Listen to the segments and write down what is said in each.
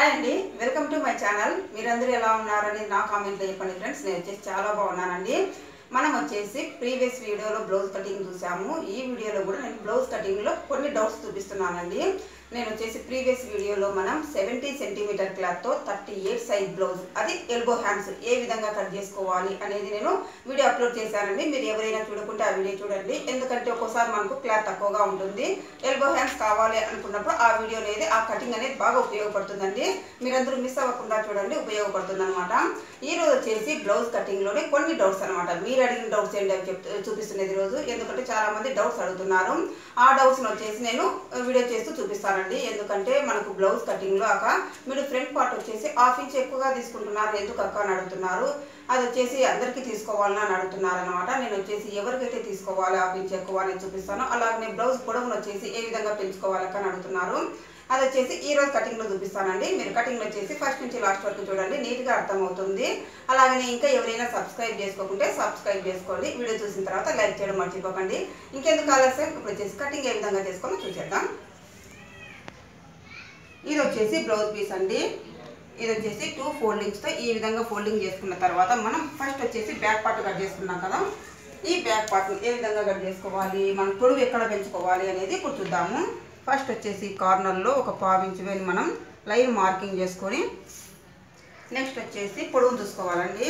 hi అండి welcome to my channel మీరందరూ ఎలా ఉన్నారని నా కామెంట్లో చెప్పండి ఫ్రెండ్స్ నేను వచ్చేసి చాలా బాగున్నానండి మనం వచ్చేసి ప్రీవియస్ వీడియోలో బ్లౌజ్ కటింగ్ చూసాము ఈ వీడియోలో కూడా నేను బ్లౌజ్ కటింగ్లో కొన్ని డౌట్స్ చూపిస్తున్నానండి నేను వచ్చేసి ప్రీవియస్ వీడియోలో మనం సెవెంటీ సెంటీమీటర్ క్లాత్తో థర్టీ ఎయిట్ సైజ్ బ్లౌజ్ అది ఎల్బో హ్యాండ్స్ ఏ విధంగా కట్ చేసుకోవాలి అనేది నేను వీడియో అప్లోడ్ చేశానండి మీరు ఎవరైనా చూడకుంటే ఆ వీడియో చూడండి ఎందుకంటే ఒక్కోసారి మనకు క్లాత్ తక్కువగా ఉంటుంది ఎల్బో హ్యాండ్స్ కావాలి అనుకున్నప్పుడు ఆ వీడియో అనేది ఆ కటింగ్ అనేది బాగా ఉపయోగపడుతుందండి మీరందరూ మిస్ అవ్వకుండా చూడండి ఉపయోగపడుతుంది అనమాట ఈ రోజు వచ్చేసి బ్లౌజ్ కటింగ్లోనే కొన్ని డౌట్స్ అనమాట మీరు అడిగిన డౌట్స్ ఏంటి అని చెప్తూ చూపిస్తున్నది ఈరోజు ఎందుకంటే చాలా మంది డౌట్స్ అడుగుతున్నారు ఆ డౌట్స్ని వచ్చేసి నేను వీడియో చేస్తూ చూపిస్తానండి ఎందుకంటే మనకు బ్లౌజ్ కటింగ్లో అక్క మీరు ఫ్రంట్ పార్ట్ వచ్చేసి హాఫ్ ఇంచ్ ఎక్కువగా తీసుకుంటున్నారు ఎందుకు అక్క అని అడుగుతున్నారు అది వచ్చేసి అందరికీ తీసుకోవాలని అని అడుగుతున్నారు అనమాట నేను వచ్చేసి ఎవరికైతే తీసుకోవాలి హాఫ్ ఇంచ్ ఎక్కువ అని చూపిస్తాను అలాగే బ్లౌజ్ పొడవును వచ్చేసి ఏ విధంగా పెంచుకోవాలక్క అని అడుగుతున్నారు అది వచ్చేసి ఈ రోజు కటింగ్ లో చూపిస్తానండి మీరు కటింగ్ వచ్చేసి ఫస్ట్ నుంచి లాస్ట్ వరకు చూడండి నీట్ గా అర్థమవుతుంది అలాగనే ఇంకా ఎవరైనా సబ్స్క్రైబ్ చేసుకోకుంటే సబ్స్క్రైబ్ చేసుకోండి వీడియో చూసిన తర్వాత లైక్ చేయడం మర్చిపోకండి ఇంకెందుకు ఆలస్యం ఇప్పుడు వచ్చేసి కటింగ్ ఏ విధంగా చేసుకోవాలో చూసేద్దాం ఇది వచ్చేసి బ్లౌజ్ పీస్ అండి ఇది వచ్చేసి టూ ఫోల్డింగ్స్తో ఈ విధంగా ఫోల్డింగ్ చేసుకున్న తర్వాత మనం ఫస్ట్ వచ్చేసి బ్యాక్ పార్ట్ కట్ చేసుకున్నాం కదా ఈ బ్యాక్ పార్ట్ ఏ విధంగా కట్ చేసుకోవాలి మనం పొడుగు ఎక్కడ పెంచుకోవాలి అనేది ఇప్పుడు చూద్దాము ఫస్ట్ వచ్చేసి కార్నర్లో ఒక పావించి వెళ్ళి మనం లైన్ మార్కింగ్ చేసుకొని నెక్స్ట్ వచ్చేసి పొడవును చూసుకోవాలండి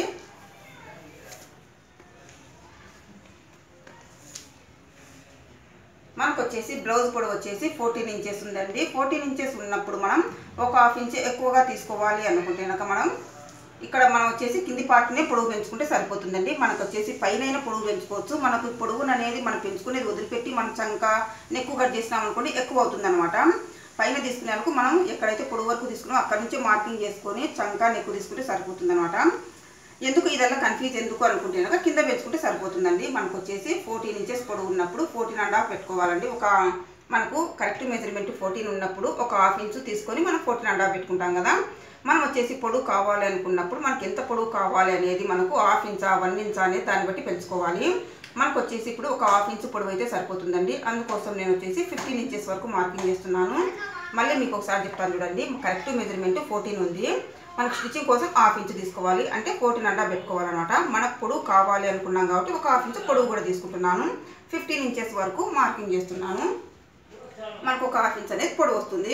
మనకు వచ్చేసి బ్లౌజ్ పొడవు వచ్చేసి ఫోర్టీన్ ఇంచెస్ ఉందండి ఫోర్టీన్ ఇంచెస్ ఉన్నప్పుడు మనం ఒక హాఫ్ ఇంచ్ ఎక్కువగా తీసుకోవాలి అనుకుంటే కనుక మనం ఇక్కడ మనం వచ్చేసి కింది పార్ట్నే పొడవు పెంచుకుంటే సరిపోతుందండి మనకు వచ్చేసి పైన పొడవు పెంచుకోవచ్చు మనకు పొడవును అనేది మనం పెంచుకునేది వదిలిపెట్టి మన చంక నెక్కు కట్ చేసినాం అనుకోండి ఎక్కువ అవుతుంది అనమాట పైన తీసుకునేందుకు మనం ఎక్కడైతే పొడవు వరకు తీసుకున్నామో అక్కడి నుంచి మార్కింగ్ చేసుకొని చంక నెక్కు తీసుకుంటే సరిపోతుంది అనమాట ఎందుకు ఇదల్లా కన్ఫ్యూజ్ ఎందుకు అనుకుంటే కనుక కింద పెంచుకుంటే సరిపోతుందండి మనకు వచ్చేసి ఫోర్టీన్ ఇంచెస్ పొడవు ఉన్నప్పుడు ఫోర్టీన్ అండ్ హాఫ్ పెట్టుకోవాలండి ఒక మనకు కరెక్ట్ మెజర్మెంట్ ఫోర్టీన్ ఉన్నప్పుడు ఒక హాఫ్ ఇంచు తీసుకొని మనం ఫోర్టీన్ అండ్ హాఫ్ పెట్టుకుంటాం కదా మనం వచ్చేసి పొడవు కావాలి అనుకున్నప్పుడు మనకి ఎంత పొడవు కావాలి అనేది మనకు హాఫ్ ఇంచా వన్ ఇంచా అనేది దాన్ని బట్టి పెంచుకోవాలి మనకు వచ్చేసి ఇప్పుడు ఒక హాఫ్ ఇంచు పొడవు అయితే సరిపోతుందండి అందుకోసం నేను వచ్చేసి ఫిఫ్టీన్ ఇంచెస్ వరకు మార్కింగ్ చేస్తున్నాను మళ్ళీ మీకు ఒకసారి చెప్తాను చూడండి కరెక్ట్ మెజర్మెంట్ ఫోర్టీన్ ఉంది మనకు స్టిచ్చింగ్ కోసం హాఫ్ ఇంచ్ తీసుకోవాలి అంటే ఫోర్టీన్ అండా పెట్టుకోవాలన్నమాట మనకు పొడవు కావాలి అనుకున్నాం కాబట్టి ఒక హాఫ్ ఇంచ్ పొడవు కూడా తీసుకుంటున్నాను ఫిఫ్టీన్ ఇంచెస్ వరకు మార్కింగ్ చేస్తున్నాను మనకు ఒక హాఫ్ ఇంచ్ అనేది పొడవు వస్తుంది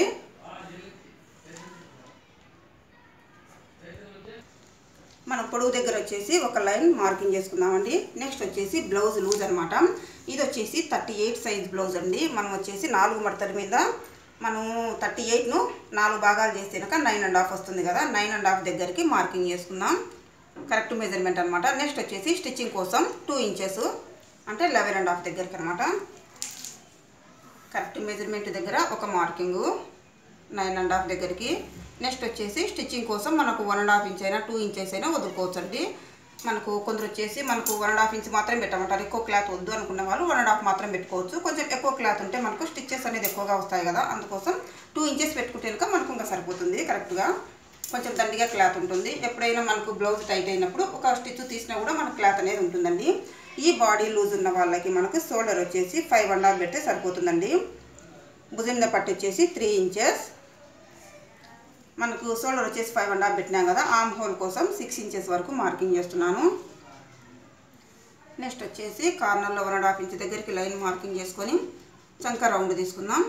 మన పొడవు దగ్గర వచ్చేసి ఒక లైన్ మార్కింగ్ చేసుకుందామండి నెక్స్ట్ వచ్చేసి బ్లౌజ్ లూజ్ అనమాట ఇది వచ్చేసి థర్టీ ఎయిట్ సైజ్ బ్లౌజ్ అండి మనం వచ్చేసి నాలుగు మడతల మీద మనం థర్టీ ఎయిట్ను నాలుగు భాగాలు చేసినాక నైన్ అండ్ హాఫ్ వస్తుంది కదా నైన్ అండ్ హాఫ్ దగ్గరికి మార్కింగ్ చేసుకుందాం కరెక్ట్ మెజర్మెంట్ అనమాట నెక్స్ట్ వచ్చేసి స్టిచ్చింగ్ కోసం టూ ఇంచెస్ అంటే లెవెన్ అండ్ హాఫ్ దగ్గరికి అనమాట కరెక్ట్ మెజర్మెంట్ దగ్గర ఒక మార్కింగు నైన్ అండ్ హాఫ్ దగ్గరికి నెక్స్ట్ వచ్చేసి స్టిచ్చింగ్ కోసం మనకు వన్ అండ్ హాఫ్ ఇంచ్ అయినా టూ ఇంచెస్ అయినా వదులుకోవచ్చు అండి మనకు కొందరు వచ్చేసి మనకు వన్ అండ్ హాఫ్ ఇంచ్ మాత్రం పెట్టమంటారు ఎక్కువ క్లాత్ వద్దు అనుకున్న వాళ్ళు వన్ అండ్ హాఫ్ మాత్రం పెట్టుకోవచ్చు కొంచెం ఎక్కువ క్లాత్ ఉంటే మనకు స్టిచ్చెస్ అనేది ఎక్కువగా వస్తాయి కదా అందుకోసం టూ ఇంచెస్ పెట్టుకుంటే కనుక మనకు ఇంకా సరిపోతుంది కరెక్ట్గా కొంచెం దండిగా క్లాత్ ఉంటుంది ఎప్పుడైనా మనకు బ్లౌజ్ టైట్ అయినప్పుడు ఒక స్టిచ్ తీసినా కూడా మనకు క్లాత్ అనేది ఉంటుందండి ఈ బాడీ లూజ్ ఉన్న వాళ్ళకి మనకు షోల్డర్ వచ్చేసి ఫైవ్ అండ్ హాఫ్ పెడితే సరిపోతుందండి భుజం పట్టు వచ్చేసి త్రీ ఇంచెస్ మనకు షోల్డర్ వచ్చేసి ఫైవ్ అండ్ హాఫ్ పెట్టినాం కదా ఆర్మ్ హోల్ కోసం సిక్స్ ఇంచెస్ వరకు మార్కింగ్ చేస్తున్నాను నెక్స్ట్ వచ్చేసి కార్నర్లో వన్ అండ్ హాఫ్ ఇంచ్ దగ్గరికి లైన్ మార్కింగ్ చేసుకొని చంక రౌండ్ తీసుకుందాం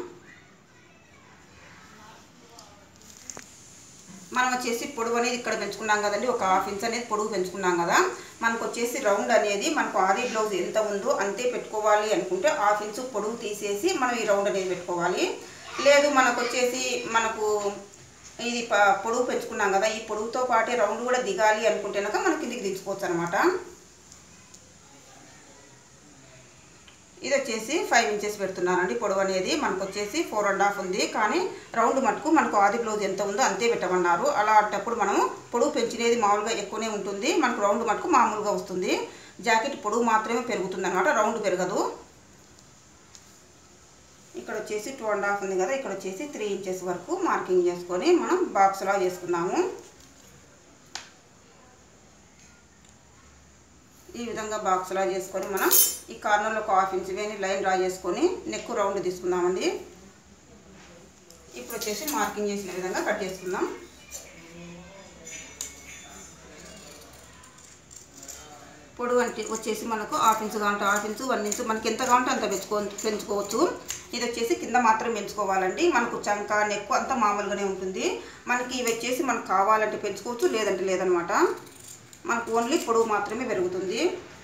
మనం వచ్చేసి పొడవు అనేది ఇక్కడ పెంచుకున్నాం కదండి ఒక హాఫ్ ఇంచ్ అనేది పొడవు పెంచుకున్నాం కదా మనకు వచ్చేసి రౌండ్ అనేది మనకు ఆది బ్లౌజ్ ఎంత ఉందో అంతే పెట్టుకోవాలి అనుకుంటే హాఫ్ ఇంచు పొడవు తీసేసి మనం ఈ రౌండ్ అనేది పెట్టుకోవాలి లేదు మనకు వచ్చేసి మనకు ఇది ప- పొడవు పెంచుకున్నాం కదా ఈ పొడవుతో పాటే రౌండ్ కూడా దిగాలి అనుకుంటే కనుక మనం కిందికి దించుకోవచ్చు అనమాట ఇది వచ్చేసి ఫైవ్ ఇంచెస్ పెడుతున్నానండి పొడవు అనేది మనకు వచ్చేసి ఫోర్ అండ్ హాఫ్ ఉంది కానీ రౌండ్ మటుకు మనకు ఆది బ్లౌజ్ ఎంత ఉందో అంతే పెట్టమన్నారు అలాంటప్పుడు మనము పొడవు పెంచినది మామూలుగా ఎక్కువనే ఉంటుంది మనకు రౌండ్ మటుకు మామూలుగా వస్తుంది జాకెట్ పొడవు మాత్రమే పెరుగుతుంది అనమాట రౌండ్ పెరగదు ఇక్కడ వచ్చేసి టూ అండ్ హాఫ్ ఉంది కదా ఇక్కడ వచ్చేసి త్రీ ఇంచెస్ వరకు మార్కింగ్ చేసుకొని మనం బాక్స్లా చేసుకున్నాము ఈ విధంగా బాక్స్లా చేసుకొని మనం ఈ కార్నర్లో ఒక హాఫ్ ఇంచ్ వేని లైన్ డ్రా చేసుకొని నెక్ రౌండ్ తీసుకుందామండి ఇప్పుడు వచ్చేసి మార్కింగ్ చేసిన విధంగా కట్ చేసుకుందాం పొడవు అంటే వచ్చేసి మనకు హాఫ్ ఇంచు కావాలంటే హాఫ్ ఇంచు వన్ ఇంచు మనకి ఎంత కావాలంటే అంత పెంచుకో పెంచుకోవచ్చు ఇది వచ్చేసి కింద మాత్రం పెంచుకోవాలండి మనకు చంక నెక్కు అంతా మామూలుగానే ఉంటుంది మనకి ఇవి వచ్చేసి మనకు కావాలంటే పెంచుకోవచ్చు లేదంటే లేదనమాట మనకు ఓన్లీ పొడవు మాత్రమే పెరుగుతుంది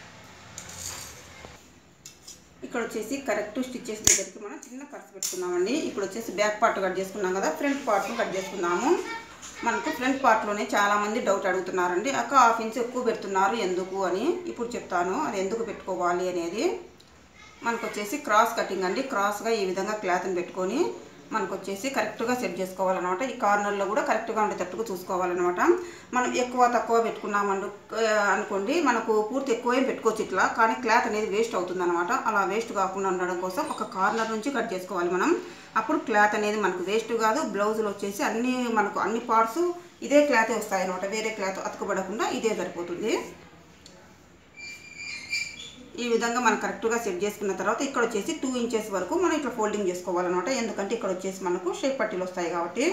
ఇక్కడ వచ్చేసి కరెక్ట్ స్టిచ్ చేసిన దగ్గరికి మనం చిన్న ఖర్చు పెట్టుకున్నామండి ఇప్పుడు వచ్చేసి బ్యాక్ పార్ట్ కట్ చేసుకున్నాం కదా ఫ్రంట్ పార్ట్ను కట్ చేసుకున్నాము మనకు ఫ్రంట్ పార్ట్లోనే చాలామంది డౌట్ అడుగుతున్నారండి అక్క హాఫ్ ఇంచ్ ఎక్కువ పెడుతున్నారు ఎందుకు అని ఇప్పుడు చెప్తాను అది ఎందుకు పెట్టుకోవాలి అనేది మనకు వచ్చేసి క్రాస్ కటింగ్ అండి క్రాస్గా ఈ విధంగా క్లాత్ని పెట్టుకొని మనకు వచ్చేసి కరెక్ట్గా సెట్ చేసుకోవాలన్నమాట ఈ కార్నర్లో కూడా కరెక్ట్గా ఉండేటట్టుగా చూసుకోవాలన్నమాట మనం ఎక్కువ తక్కువ పెట్టుకున్నామండు అనుకోండి మనకు పూర్తి ఎక్కువ ఏం పెట్టుకోవచ్చు ఇట్లా కానీ క్లాత్ అనేది వేస్ట్ అవుతుందన్నమాట అలా వేస్ట్ కాకుండా ఉండడం కోసం ఒక కార్నర్ నుంచి కట్ చేసుకోవాలి మనం అప్పుడు క్లాత్ అనేది మనకు వేస్ట్ కాదు బ్లౌజులు వచ్చేసి అన్ని మనకు అన్ని పార్ట్స్ ఇదే క్లాతే వస్తాయి అనమాట వేరే క్లాత్ అతుకబడకుండా ఇదే సరిపోతుంది ఈ విధంగా మనం కరెక్ట్గా సెట్ చేసుకున్న తర్వాత ఇక్కడ వచ్చేసి టూ ఇంచెస్ వరకు మనం ఇట్లా ఫోల్డింగ్ చేసుకోవాలన్నమాట ఎందుకంటే ఇక్కడ వచ్చేసి మనకు షేప్ పట్టీలు వస్తాయి కాబట్టి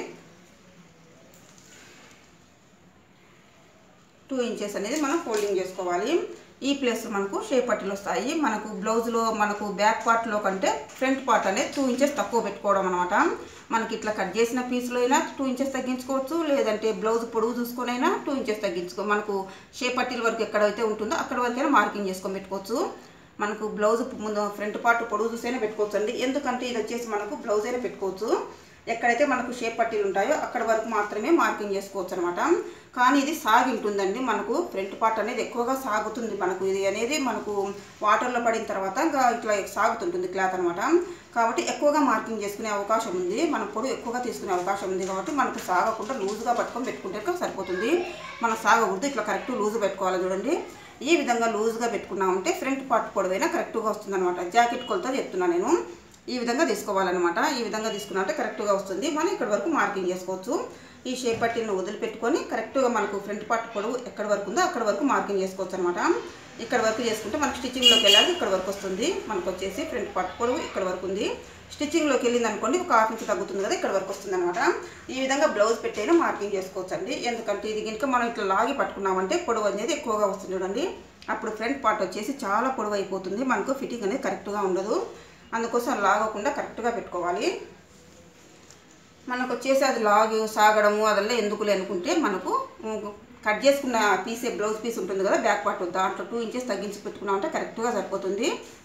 టూ ఇంచెస్ అనేది మనం ఫోల్డింగ్ చేసుకోవాలి ఈ ప్లేస్ మనకు షేప్ పట్టీలు వస్తాయి మనకు బ్లౌజ్లో మనకు బ్యాక్ పార్ట్లో కంటే ఫ్రంట్ పార్ట్ అనేది టూ ఇంచెస్ తక్కువ పెట్టుకోవడం అనమాట మనకి ఇట్లా కట్ చేసిన పీస్లో అయినా టూ ఇంచెస్ తగ్గించుకోవచ్చు లేదంటే బ్లౌజ్ పొడవు చూసుకొని అయినా టూ ఇంచెస్ తగ్గించుకో మనకు షేప్ పట్టీల వరకు ఎక్కడైతే ఉంటుందో అక్కడ వరకైనా మార్కింగ్ చేసుకొని పెట్టుకోవచ్చు మనకు బ్లౌజ్ ముందు ఫ్రంట్ పార్ట్ పొడవు చూసైనా పెట్టుకోవచ్చు అండి ఎందుకంటే ఇది వచ్చేసి మనకు బ్లౌజ్ అయినా పెట్టుకోవచ్చు ఎక్కడైతే మనకు షేప్ పట్టీలు ఉంటాయో అక్కడ వరకు మాత్రమే మార్కింగ్ చేసుకోవచ్చు అనమాట కానీ ఇది సాగి ఉంటుందండి మనకు ఫ్రంట్ పార్ట్ అనేది ఎక్కువగా సాగుతుంది మనకు ఇది అనేది మనకు వాటర్లో పడిన తర్వాత ఇంకా ఇట్లా సాగుతుంటుంది క్లాత్ అనమాట కాబట్టి ఎక్కువగా మార్కింగ్ చేసుకునే అవకాశం ఉంది మనం పొడి ఎక్కువగా తీసుకునే అవకాశం ఉంది కాబట్టి మనకు సాగకుండా లూజ్గా పట్టుకొని పెట్టుకుంటే సరిపోతుంది మనం సాగకూడదు ఇట్లా కరెక్ట్ లూజ్ పెట్టుకోవాలి చూడండి ఈ విధంగా లూజ్గా పెట్టుకున్నామంటే ఫ్రంట్ పార్ట్ పొడవైనా కరెక్ట్గా వస్తుంది అనమాట జాకెట్ కొలత చెప్తున్నాను నేను ఈ విధంగా తీసుకోవాలన్నమాట ఈ విధంగా తీసుకున్నట్టే కరెక్ట్గా వస్తుంది మనం ఇక్కడ వరకు మార్కింగ్ చేసుకోవచ్చు ఈ షేప్ పట్టీలను వదిలిపెట్టుకొని కరెక్ట్గా మనకు ఫ్రంట్ పార్ట్ పొడవు ఎక్కడ వరకు ఉందో అక్కడ వరకు మార్కింగ్ చేసుకోవచ్చు అనమాట ఇక్కడ వరకు చేసుకుంటే మనకు స్టిచ్చింగ్లోకి వెళ్ళాలి ఇక్కడ వరకు వస్తుంది మనకు వచ్చేసి ఫ్రంట్ పార్ట్ పొడవు ఇక్కడ వరకు ఉంది స్టిచ్చింగ్లోకి వెళ్ళింది అనుకోండి ఒక హాఫ్ ఇంచ్ తగ్గుతుంది కదా ఇక్కడ వరకు వస్తుంది అనమాట ఈ విధంగా బ్లౌజ్ పెట్టైనా మార్కింగ్ చేసుకోవచ్చు అండి ఎందుకంటే ఇది కనుక మనం ఇట్లా లాగి పట్టుకున్నామంటే పొడవు అనేది ఎక్కువగా వస్తుంది చూడండి అప్పుడు ఫ్రంట్ పార్ట్ వచ్చేసి చాలా పొడవు అయిపోతుంది మనకు ఫిట్టింగ్ అనేది కరెక్ట్గా ఉండదు అందుకోసం లాగకుండా కరెక్ట్గా పెట్టుకోవాలి మనకు వచ్చేసి అది లాగు సాగడము అదల్లా ఎందుకులే అనుకుంటే మనకు కట్ చేసుకున్న పీసే బ్లౌజ్ పీస్ ఉంటుంది కదా బ్యాక్ పార్ట్ దాంట్లో టూ ఇంచెస్ తగ్గించి పెట్టుకున్నామంటే కరెక్ట్గా సరిపోతుంది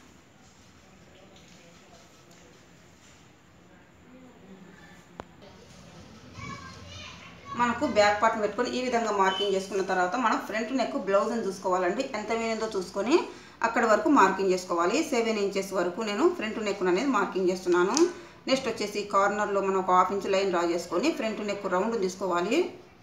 మనకు బ్యాక్ పార్ట్ని పెట్టుకొని ఈ విధంగా మార్కింగ్ చేసుకున్న తర్వాత మనం ఫ్రంట్ నెక్ బ్లౌజ్ని చూసుకోవాలండి ఎంత వేయిందో చూసుకొని అక్కడ వరకు మార్కింగ్ చేసుకోవాలి సెవెన్ ఇంచెస్ వరకు నేను ఫ్రంట్ నెక్ అనేది మార్కింగ్ చేస్తున్నాను నెక్స్ట్ వచ్చేసి కార్నర్లో మనం ఒక హాఫ్ ఇంచ్ లైన్ డ్రా చేసుకొని ఫ్రంట్ నెక్ రౌండ్ తీసుకోవాలి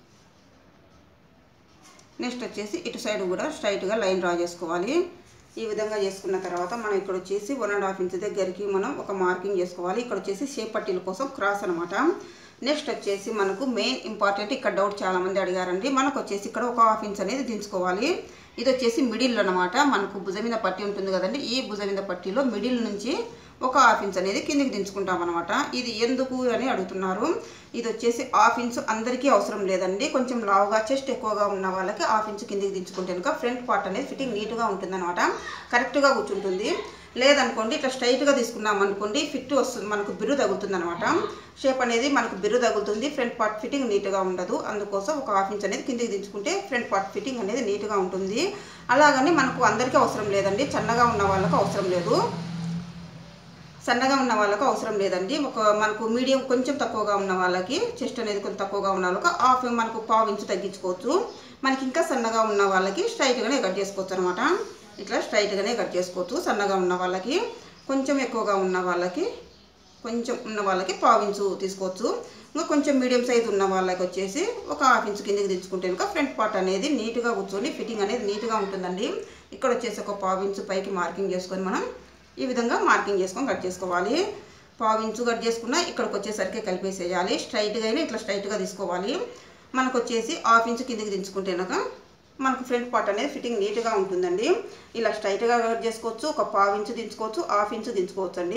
నెక్స్ట్ వచ్చేసి ఇటు సైడ్ కూడా స్ట్రైట్గా లైన్ డ్రా చేసుకోవాలి ఈ విధంగా చేసుకున్న తర్వాత మనం ఇక్కడ వచ్చేసి వన్ అండ్ హాఫ్ ఇంచ్ దగ్గరికి మనం ఒక మార్కింగ్ చేసుకోవాలి ఇక్కడ వచ్చేసి షేప్ పట్టీల కోసం క్రాస్ అనమాట నెక్స్ట్ వచ్చేసి మనకు మెయిన్ ఇంపార్టెంట్ ఇక్కడ డౌట్ చాలామంది అడిగారండి మనకు వచ్చేసి ఇక్కడ ఒక హాఫ్ ఇంచ్ అనేది దించుకోవాలి ఇది వచ్చేసి మిడిల్ అనమాట మనకు భుజం మీద పట్టి ఉంటుంది కదండి ఈ భుజం మీద పట్టీలో మిడిల్ నుంచి ఒక హాఫ్ ఇంచ్ అనేది కిందికి దించుకుంటాం అనమాట ఇది ఎందుకు అని అడుగుతున్నారు ఇది వచ్చేసి హాఫ్ ఇంచ్ అందరికీ అవసరం లేదండి కొంచెం లావుగా చెస్ట్ ఎక్కువగా ఉన్న వాళ్ళకి హాఫ్ ఇంచ్ కిందికి దించుకుంటే కనుక ఫ్రంట్ పార్ట్ అనేది ఫిట్టింగ్ నీట్గా ఉంటుంది అనమాట కరెక్ట్గా కూర్చుంటుంది లేదనుకోండి ఇట్లా స్ట్రైట్గా తీసుకున్నాం అనుకోండి ఫిట్ వస్తుంది మనకు బిర్రు తగులుతుంది అనమాట షేప్ అనేది మనకు బిర్రు తగులుతుంది ఫ్రంట్ పార్ట్ ఫిట్టింగ్ నీట్గా ఉండదు అందుకోసం ఒక హాఫ్ ఇంచ్ అనేది కిందికి దించుకుంటే ఫ్రంట్ పార్ట్ ఫిట్టింగ్ అనేది నీట్గా ఉంటుంది అలాగని మనకు అందరికీ అవసరం లేదండి సన్నగా ఉన్న వాళ్ళకు అవసరం లేదు సన్నగా ఉన్న వాళ్ళకు అవసరం లేదండి ఒక మనకు మీడియం కొంచెం తక్కువగా ఉన్న వాళ్ళకి చెస్ట్ అనేది కొంచెం తక్కువగా ఉన్న వాళ్ళకి హాఫ్ మనకు పావు ఇంచు తగ్గించుకోవచ్చు మనకి ఇంకా సన్నగా ఉన్న వాళ్ళకి స్ట్రైట్గానే కట్ చేసుకోవచ్చు అనమాట ఇట్లా స్ట్రైట్గానే కట్ చేసుకోవచ్చు సన్నగా ఉన్న వాళ్ళకి కొంచెం ఎక్కువగా ఉన్న వాళ్ళకి కొంచెం ఉన్న వాళ్ళకి పావు ఇంచు తీసుకోవచ్చు ఇంకా కొంచెం మీడియం సైజ్ ఉన్న వాళ్ళకి వచ్చేసి ఒక హాఫ్ ఇంచు కిందకి తెచ్చుకుంటే కనుక ఫ్రంట్ పార్ట్ అనేది నీట్గా కూర్చొని ఫిట్టింగ్ అనేది నీట్గా ఉంటుందండి ఇక్కడ వచ్చేసి ఒక పావు ఇంచు పైకి మార్కింగ్ చేసుకొని మనం ఈ విధంగా మార్కింగ్ చేసుకొని కట్ చేసుకోవాలి పావు ఇంచు కట్ చేసుకున్న ఇక్కడికి వచ్చేసరికి కలిపేసేయాలి స్ట్రైట్గా అయినా ఇట్లా స్ట్రైట్గా తీసుకోవాలి మనకు వచ్చేసి హాఫ్ ఇంచు కిందకి దించుకుంటేనక మనకు ఫ్రంట్ పార్ట్ అనేది ఫిట్టింగ్ నీట్గా ఉంటుందండి ఇలా స్ట్రైట్గా కట్ చేసుకోవచ్చు ఒక పావు ఇంచు దించుకోవచ్చు హాఫ్ ఇంచు దించుకోవచ్చు అండి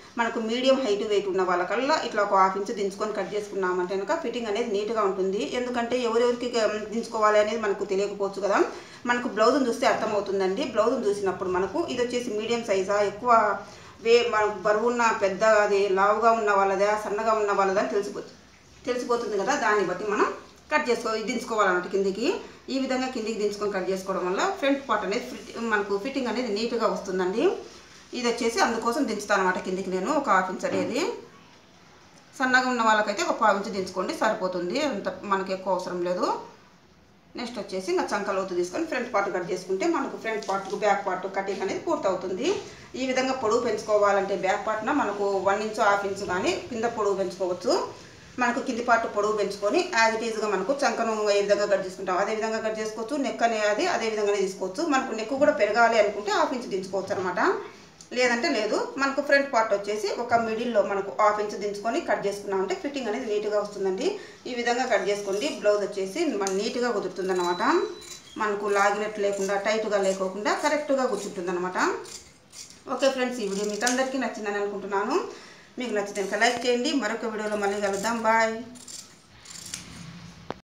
మనకు మీడియం హైట్ వెయిట్ ఉన్న వాళ్ళకల్లా ఇట్లా ఒక హాఫ్ ఇంచ్ దించుకొని కట్ చేసుకున్నామంటే కనుక ఫిట్టింగ్ అనేది నీట్గా ఉంటుంది ఎందుకంటే ఎవరెవరికి గ- దించుకోవాలి అనేది మనకు తెలియకపోవచ్చు కదా మనకు బ్లౌజ్ని చూస్తే అర్థమవుతుందండి బ్లౌజ్ని చూసినప్పుడు మనకు ఇది వచ్చేసి మీడియం సైజా ఎక్కువ వే మనకు బరువున్న పెద్ద అది లావుగా ఉన్న వాళ్ళదా సన్నగా ఉన్న వాళ్ళదా అని తెలిసిపోతుంది తెలిసిపోతుంది కదా దాన్ని బట్టి మనం కట్ చేసుకో దించుకోవాలన్నమాట కిందికి ఈ విధంగా కిందికి దించుకొని కట్ చేసుకోవడం వల్ల ఫ్రంట్ పార్ట్ అనేది ఫిట్ మనకు ఫిట్టింగ్ అనేది నీట్గా వస్తుందండి ఇది వచ్చేసి అందుకోసం దించుతాను అనమాట కిందికి నేను ఒక హాఫ్ ఇంచ్ అనేది సన్నగా ఉన్న వాళ్ళకైతే ఒక పావు ఇంచు దించుకోండి సరిపోతుంది అంత మనకి ఎక్కువ అవసరం లేదు నెక్స్ట్ వచ్చేసి ఇంకా చంక లోతు తీసుకొని ఫ్రంట్ పార్ట్ కట్ చేసుకుంటే మనకు front part back part cutting అనేది పూర్తవుతుంది ఈ విధంగా పొడవు పెంచుకోవాలంటే బ్యాక్ పార్ట్న మనకు వన్ ఇంచు హాఫ్ ఇంచు కానీ కింద పొడవు పెంచుకోవచ్చు మనకు కింది పార్ట్ పొడవు పెంచుకొని యాజ్ ఇట్ ఈజ్గా మనకు చంకను ఏ విధంగా కట్ చేసుకుంటాం అదే విధంగా కట్ చేసుకోవచ్చు నెక్ అనేది అదే విధంగానే తీసుకోవచ్చు మనకు నెక్ కూడా పెరగాలి అనుకుంటే హాఫ్ ఇంచ్ దించుకోవచ్చు అనమాట లేదంటే లేదు మనకు ఫ్రంట్ పార్ట్ వచ్చేసి ఒక మిడిల్లో మనకు హాఫ్ ఇంచ్ దించుకొని కట్ చేసుకున్నామంటే ఫిట్టింగ్ అనేది నీట్గా వస్తుందండి ఈ విధంగా కట్ చేసుకోండి బ్లౌజ్ వచ్చేసి మన నీట్గా కుదురుతుంది అనమాట మనకు లాగినట్టు లేకుండా టైట్గా లేకోకుండా కరెక్ట్గా కూర్చుంటుంది అనమాట ఓకే ఫ్రెండ్స్ ఈ వీడియో మీకు అందరికీ నచ్చిందని అనుకుంటున్నాను మీకు నచ్చితే కనుక లైక్ చేయండి మరొక వీడియోలో మళ్ళీ కలుద్దాం బాయ్